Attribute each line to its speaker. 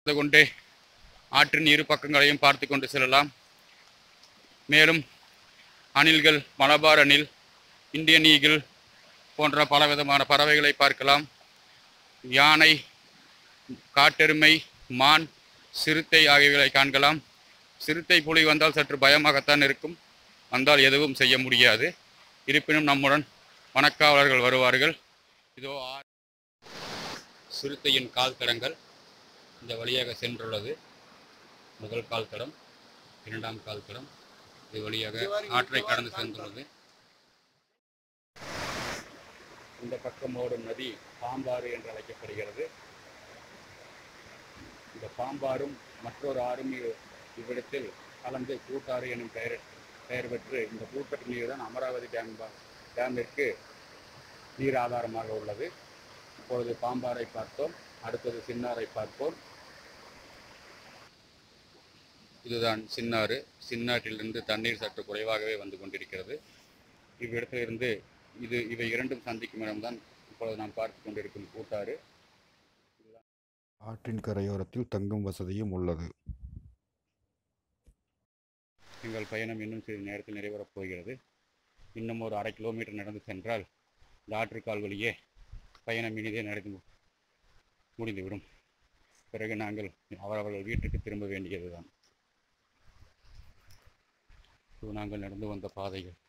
Speaker 1: அது கொண்டு ஆற்றின் இரு பக்கங்களையும் பார்த்து கொண்டு செல்லலாம் மேலும் அணில்கள் மலபார் அணில் இந்தியன் ஈகிள் போன்ற பலவிதமான பறவைகளை பார்க்கலாம் யானை காட்டெருமை மான் சிறுத்தை ஆகியவைகளை காண்கலாம் சிறுத்தை புலி வந்தால் சற்று பயமாகத்தான் இருக்கும் வந்தால் எதுவும் செய்ய முடியாது இருப்பினும் நம்முடன் வனக்காவலர்கள் வருவார்கள் இதோ ஆ- சிறுத்தையின் கால் தடங்கள் இந்த வழியாக சென்றுள்ளது முதல் கால் தடம் இரண்டாம் கால் தடம் இது வழியாக ஆற்றை கடந்து சென்றுள்ளது இந்த பக்கம் ஓடும் நதி பாம்பாறு என்று அழைக்கப்படுகிறது இந்த பாம்பாறும் மற்றொரு ஆறும் இ- இவ்விடத்தில் கலந்து கூட்டாறு எனும் பெயர் பெயர் பெற்று இந்த கூட்டத்து நீர் தான் அமராவதி டேம் பா- டேமிற்கு நீர் ஆதாரமாக உள்ளது இப்பொழுது பாம்பாறை பார்த்தோம் அடுத்தது சின்னாரை பார்ப்போம் இதுதான் சின்னாறு சின்னாற்றிலிருந்து தண்ணீர் சற்று குறைவாகவே வந்து கொண்டிருக்கிறது இவ்விடத்திலிருந்து இது இவை இரண்டும் சந்திக்கும் இடம்தான் இப்பொழுது நாம் பார்த்து கொண்டிருக்கும் கூட்டாறு
Speaker 2: ஆற்றின் கரையோரத்தில் தங்கும் வசதியும் உள்ளது
Speaker 1: எங்கள் பயணம் இன்னும் சிறிது நேரத்தில் நிறைவேறப் போகிறது இன்னும் ஒரு அரை கிலோமீட்டர் நடந்து சென்றால் இந்த ஆற்றுக்கால் வழியே பயணம் இனிதே நடந்து மு- முடிந்துவிடும் பிறகு நாங்கள் அவரவர்கள் வீட்டுக்கு திரும்ப வேண்டியதுதான் இது நாங்கள் நடந்து வந்த பாதைகள்